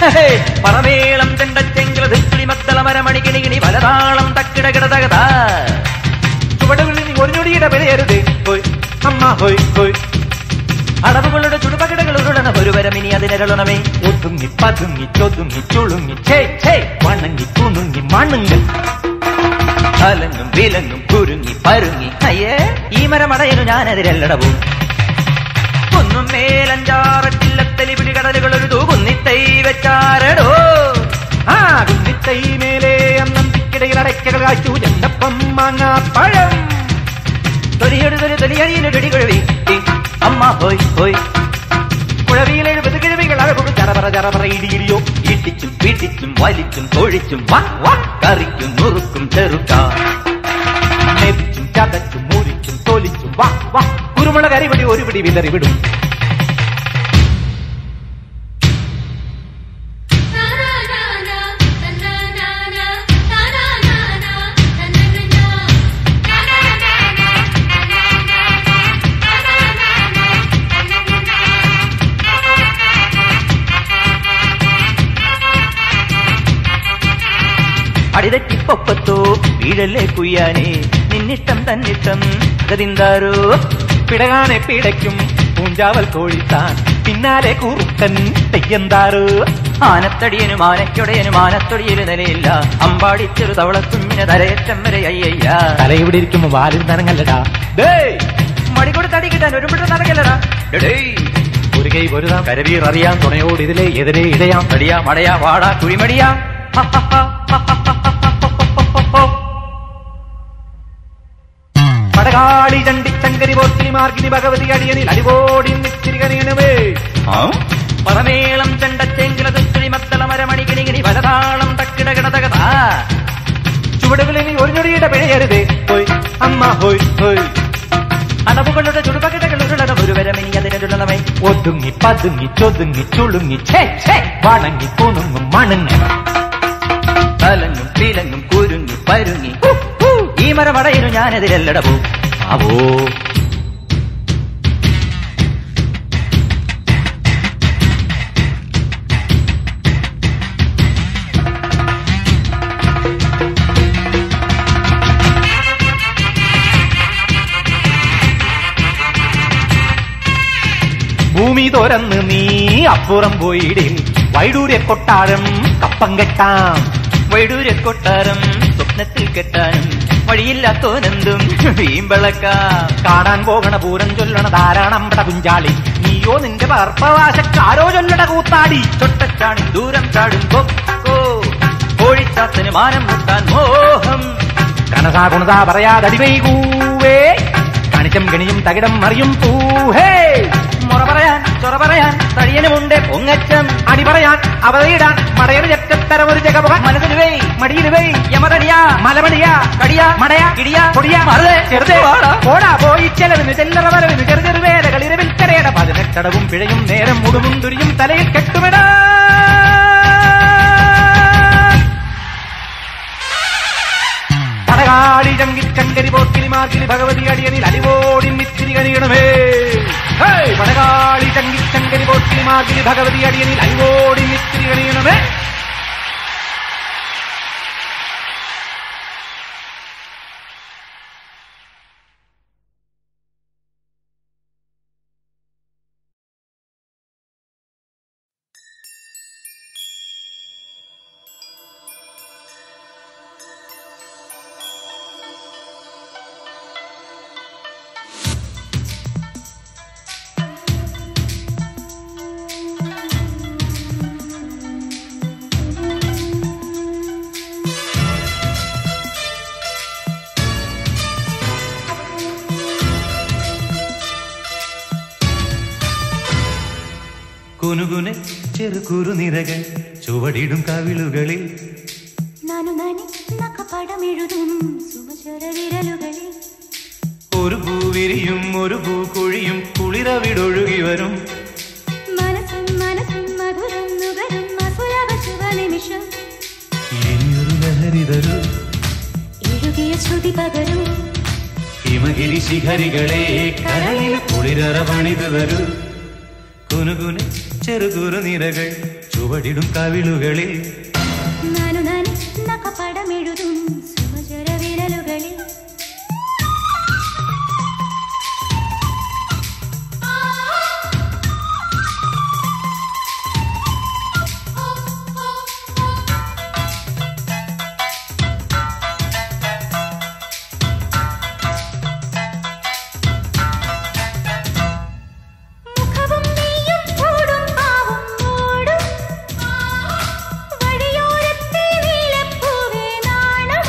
ഹേ, പറമേളം ചെണ്ടച്ചെങ്കില ദിക്കിളി മത്തള മരമണി കിണികിണി വലതാളം തക്കിട കിടതകത ചുവടുകളിൽ നീ ഒരു ഞൊടിയുടെ പിഴയരുത് ഹോയ് അമ്മ ഹോയ് ഹോയ് അടവുകളുടെ ചുടുപകടകൾ ഉരുളണ ഒരു വരമിനി അതിനരളണമേ ഒതുങ്ങി പതുങ്ങി ചൊതുങ്ങി ചുളുങ്ങി ഛേ ഛേ വണങ്ങി കുണുങ്ങി മണുങ്ങി അലങ്ങും വിലങ്ങും കുരുങ്ങി പരുങ്ങി അയ്യേ ഈ മരമടയനു ഞാനതിരല്ലടവും കുന്നും മേലഞ്ചാറട്ടില്ലത്തലി പിടി കടലുകൾ ഒരു തൂകുന്നിത്തൈ വെച്ചാരടോ ആ കുന്നിത്തൈ മേലെ അന്നം തിക്കിടയിൽ അടയ്ക്കകൾ കാച്ചു ചെണ്ടപ്പം മാങ്ങാ പഴം തൊലിയൊരു തൊലി തൊലിയണിയിലൊരു കുഴവി അമ്മ ഹോയ് ഹോയ് കുഴവിയിൽ എഴുപത് കിഴവികൾ അഴകൊടു ചറപറ ചറപറ ഇടിയിടിയോ ഇടിച്ചും പിടിച്ചും വലിച്ചും തൊഴിച്ചും വാ വാ കറിക്കും നുറുക്കും ചെറുക്ക മെതിച്ചും ചതച്ചും മുറിച്ചും തൊലിച്ചും വാ വാ കുരുമുളക് അരിപിടി ഒരു പിടി വിതറി വിടും അടിതെറ്റിപ്പൊപ്പത്തോ വീഴല്ലേ കുയ്യാനേ നിന്നിഷ്ടം തന്നിഷ്ടം ഗതിന്താരോ പിടകാനെ പിടയ്ക്കും പൂഞ്ചാവൽ കോഴിത്താൻ പിന്നാലെ കൂറുക്കൻ തെയ്യന്താറ് ആനത്തടിയനും ആനയ്ക്കൊടയനും ആനത്തൊടിയില് നിലയില്ല അമ്പാടിച്ചൊരു തവളക്കുഞ്ഞിന് തലയറ്റം വരെ അയ്യയ്യ തലയിവിടെ ഇരിക്കുമ്പോ വാലിൽ നനങ്ങല്ലടാ ഡേയ് മടികൊട് തടി കിട്ടാൻ ഒരു മിട്ടം നടക്കല്ലടാ എടേയ്, ഒരു കൈ പൊരുതാം കരവീർ അറിയാം തുണയോട് ഇതിലെ എതിരെ ഇടയാം തടിയാ മടയാ വാടാ കുഴിമടിയാ ഹ, ഹ, ഹ, ഹ, ഹ, ഹ, ഹ, ഹ, ഹ, ഹ. പടകാളി ചണ്ടി ചങ്കരി പോത്തിനി മാർഗിനി ഭഗവതി അടിയനിൽ അടിവോടി നിത്തിരികണിയനുമേ ആ? പറമേളം ചെണ്ടച്ചെങ്കില തുസ്തുളി മത്തള മരമണി കിണികിണി വലതാളം തക്കിട കിടതകത ചുവടുകളിൽ നീ ഒരു ഞൊടിയുടെ പിഴയരുതേ ഹോയ് അമ്മ ഹോയ് ഹോയ് അടവുകളുടെ ചുടുപകടകൾ ഉരുളണം ഒരു വരമിനി അതിനുള്ളമേ ഒതുങ്ങി പതുങ്ങി ചൊതുങ്ങി ചുളുങ്ങി ഛേ ഛേ വണങ്ങി കുണുങ്ങും മണങ്ങി തലങ്ങും പീലങ്ങും കുരുങ്ങി പരുങ്ങി ഹു, ഹു. ഈ മരമടയിനു ഞാനെതിരല്ലടവൂ അവോ ഭൂമി തുറന്ന് നീ അപ്പുറം പോയിടേ വൈഡൂര്യ കൊട്ടാരം കപ്പം കെട്ടാം വൈഡൂര്യ കൊട്ടാരം സ്വപ്നത്തിൽ കെട്ടാനും വഴിയില്ലാത്തോനെന്തും വീമ്പളക്ക കാണാൻ പോകണ പൂരം ചൊല്ലണ ധാരാളമ്പട കുഞ്ചാളി നീയോ നിന്റെ പർപ്പവാശക്കാരോ ചൊല്ലട കൂത്താടി ചൊട്ടച്ചാണി ദൂരം ചാടും കൊക്കോ കോഴിച്ചാത്തന് മാനം മുട്ടാൻ മോഹം കനസാ കുണതാ പറയാതടി വൈകൂവേ കണിച്ചം ഗണിയും തകിടം മറിയും പൂഹേ മുറ പറയാൻ ചൊറ പറയാൻ തടിയനുമുണ്ട് പൊങ്ങച്ചം അടി പറയാൻ അവതയിടാൻ മടയൊരു ചെറ്റത്തരം ഒരു ജഗമുഖ മനസ്സിൽ വേ മടിയിൽ വൈ യമതടിയാ മലമടിയാ കടിയാ മടയാ ഇടിയാ പൊടിയാ മറുതേ ചെറുതേ വാടാ. പോടാ പോയി ചെലവിന് ചെല്ലറ വരവിന് ചെറു ചെറു വേലകൾ ഇരവിൽ കരയട പതിനെട്ടടവും പിഴയും നേരം മുടുവും തുരിയും തലയിൽ കെട്ടുമിടാ പടകാളി ചങ്കി ചങ്കരി പോക്കിരി മാർക്കിരി ഭഗവതി അടിയനിൽ അടിവോടി നിത്തിരി കനിയണമേ ഹേയ്! പടകാളി ചങ്കി ചങ്കരി പോക്കിരി മാർക്കിരി ഭഗവതി അടിയനിൽ അടിവോടി നിത്തിരി കനിയണമേ കുനുകുനെ ചെറുകുറു നിരകൾ ചുവടിടും കവിളുകളിൽ ನಾನು ನಾನೇ നഖപടമെഴുതും സുമചര വിരലുകളിൽ ഒരു പൂവിരിയും ഒരു പൂക്കുഴിയും കുളിരവിടൊഴുകി വരും മനസ്സും മനസ്സും മധുരം നുകരും അസുലഭ ശുഭനിമിഷം ഇനിയൊരു ലഹരി തരൂ എഴുകിയ ശ്രുതി പകരും ഹിമഗിരി ശിഖരികളെ കരളിൽ കുളിരറ പണിത് തരൂ കുനുകുനെ ചെറുകുറു നിരകൾ ചുവ ചുവടിടും കവിളുകളിൽ ನಾನು ನಾನಿ ನಕ ಪಡಮೆഴുದು ಸುಮಜರ ವಿರಲುಗಳಿಲ್ മുഖവും നീയും കൂടും പാവും മൂടും വഴിയോരത്തെ നീലപ്പൂവേ നാണം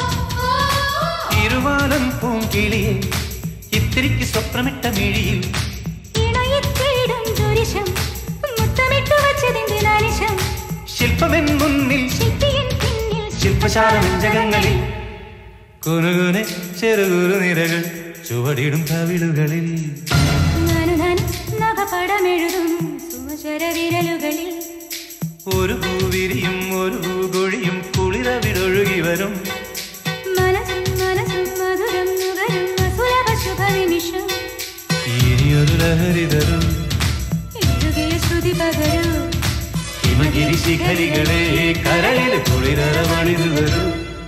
ഇരുവാലം പൂങ്കിളിയെ ഇത്തിരിക്ക് സ്വപ്നമിട്ട മിഴിയിൽ ഇണയിത്തേടും ദുരിശം മുത്തമിട്ടു വച്ചതിന്റെ നാനിശം ശില്പമെൻ മുന്നിൽ ശില്പിയൻ പിന്നിൽ ശില്പശാല നെഞ്ചകങ്ങളിൽ കുനുകുനെ ചെറുകുരു നിരകൾ ചുവടിടും കവിളുകളിൽ ನಾನು ನಾನು നഖ പടമെഴുതും സുമചര വിരലുകളിൽ ഒരു പൂവിരിയും ഒരു പൂകൊഴിയും കുളിരവിടൊഴുകി വരും മനസ്സും മനസ്സും മധുരം നുകരും അസുലഭ ശുഭ നിമിഷം ഇനിയൊരു ലഹരി തരും എഴുകിയ ശ്രുതി പകരൂ ഹിമഗിരി ശിഖരികളെ കരളിൽ കുളിരവണിതു വരൂ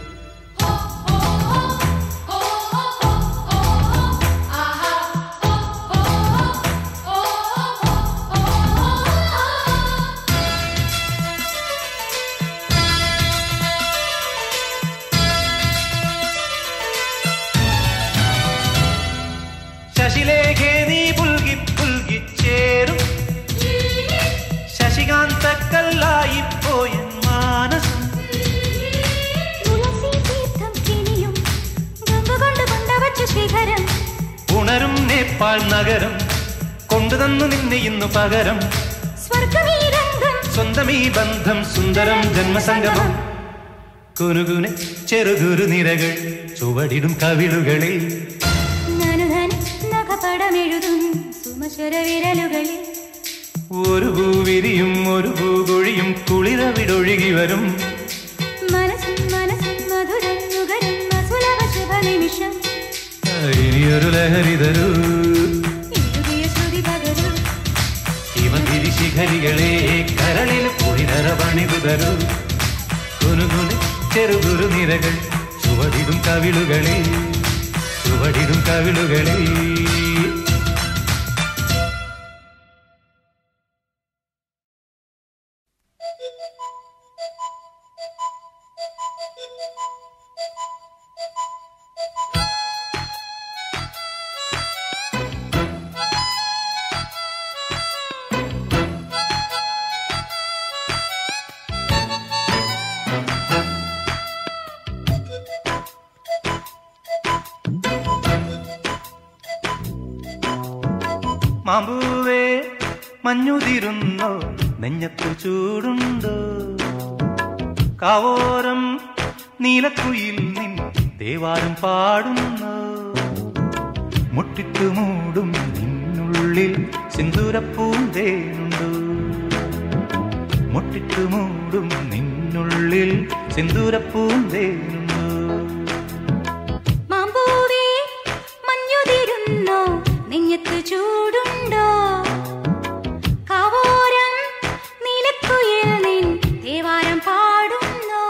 ശശിലേഖേ നീ പുൽകി പുൽകി ചേരും ശശികാന്തക്കല്ലായി പോയ മാനസം തുളസി തീർത്ഥം കിനിയും ഗംഗ കൊണ്ട് കൊണ്ടവച്ച ശിഖരം ഉണരും നേപ്പാൾ നഗരം കൊണ്ടുതന്നു നിന്നെ ഇന്നു പകരം സ്വർഗമീ രംഗം സ്വന്തം ഈ ബന്ധം സുന്ദരം ജന്മസംഗമം കുനുകുനെ ചെറുകുരു നിരകൾ ചുവടിടും കവിളുകളിൽ ഞാനു ഞാൻ നഖപടമെഴുതും സുമശ്വര വിരലുകളിൽ ഒരു പൂവിരിയും ഒരു പൂകൊഴിയും കുളിരവിടൊഴുകി വരും മനസ്സും മനസ്സും മധുരം നുകരും അസുലഭ ശുഭ നിമിഷം ഇനിയൊരു ലഹരി തരൂ എഴുതിയ ശ്രുതി പകരൂ ഹിമഗിരി ശിഖരികളെ കരളിൽ കുളിരറ പണിതു തരൂ കുനുകുനെ ചെറുകുരു നിരകൾ ചുവടിടും കവിളുകളിൽ ചുവടിടും കവിളുകളിൽ മാമ്പൂവേ മഞ്ഞുതിരുന്നോ നെഞ്ഞത്തു ചൂടുണ്ടോ കാവോരം നീലക്കുയിൽ നിൻ ദേവാരം പാടുന്നു മുട്ടിട്ടു മൂടും നിന്നുള്ളിൽ സിന്ദൂരപ്പൂന്തേനുണ്ടോ മുട്ടിട്ടു മൂടും നിന്നുള്ളിൽ സിന്ദൂരപ്പൂന്തേനുണ്ടോ മാമ്പൂവേ മഞ്ഞുതിരുന്നോ നെഞ്ഞത്ത് ചൂടുണ്ടോ കാവോരം നീലക്കുയിൽ നിൻ ദേവാരം പാടുന്നോ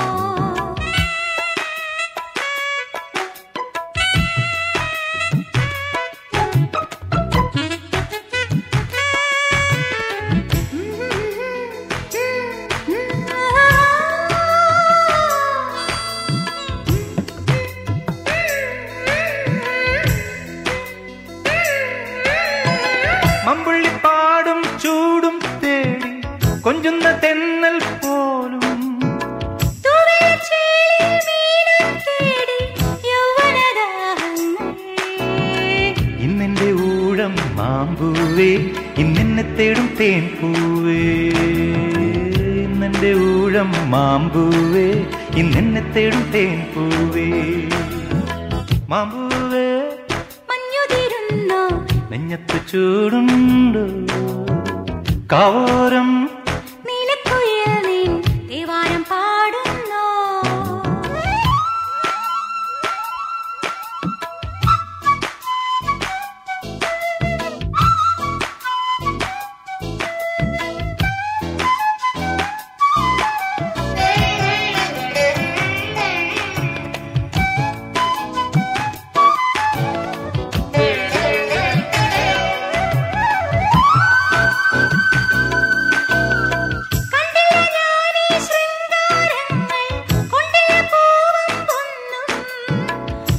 മമ്പുള്ളിപ്പാടും ചൂടും തേടി കൊഞ്ചുന്ന തെന്നൽ പോലും തൂവെള്ളച്ചേലിൽ മീനം തേടി യൗവനദാഹങ്ങൾ. ഇന്നെന്റെ ഊഴം മാമ്പൂവേ ഇന്നെന്നെ തേടും തേൻ പൂവേ ഇന്നെന്റെ ഊഴം മാമ്പൂവേ ഇന്നെന്നെ തേടും തേൻ പൂവേ മാമ്പൂവേ മഞ്ഞുതിരുന്നോ നെഞ്ഞത്ത് ചൂടുണ്ട് കാവോരം നീലക്കുയിൽ നിൻ ദേവാരം പാടുന്നോ ആ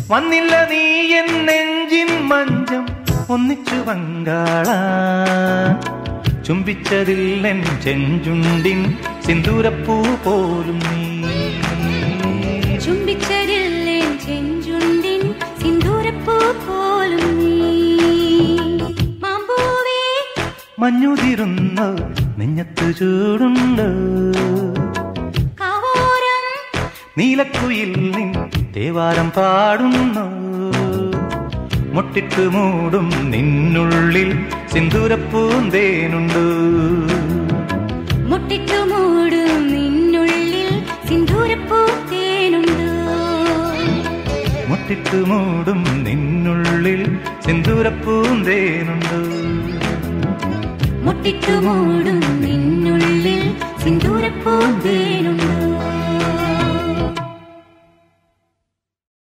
വന്നില്ല നീ എൻ നെഞ്ചിൻ മഞ്ചം ഒന്നിച്ചു പങ്കാള ചുംബിച്ചതില്ലെൻ ചെഞ്ചുണ്ടിൻ സിന്ദൂരപ്പൂ പോലും നീ ചുംബിച്ചരില്ലേ ചെഞ്ചുണ്ടിൻ സിന്ദൂരപ്പൂ പോലും നീ മാമ്പൂവേ മഞ്ഞുതിരുന്നു നെഞ്ഞത്തു ചൂടുണ്ട് കാവോരം നീലക്കുയിൽ നിൻ തേവാരം പാടുന്നു മുട്ടിട്ട് മൂടും നിന്നുള്ളിൽ സിന്ദൂരപ്പൂന്തേനുണ്ട് മുട്ടിട്ടു മൂടും നിന്നുള്ളിൽ സിന്ദൂരപ്പൂ തേനുണ്ട് മുട്ടിട്ട് മൂടും നിന്നുള്ളിൽ സിന്ദൂരപ്പൂന്തേനുണ്ട് മുട്ടിട്ടു മൂടും നിന്നുള്ളിൽ സിന്ദൂരപ്പൂ തേനുണ്ട്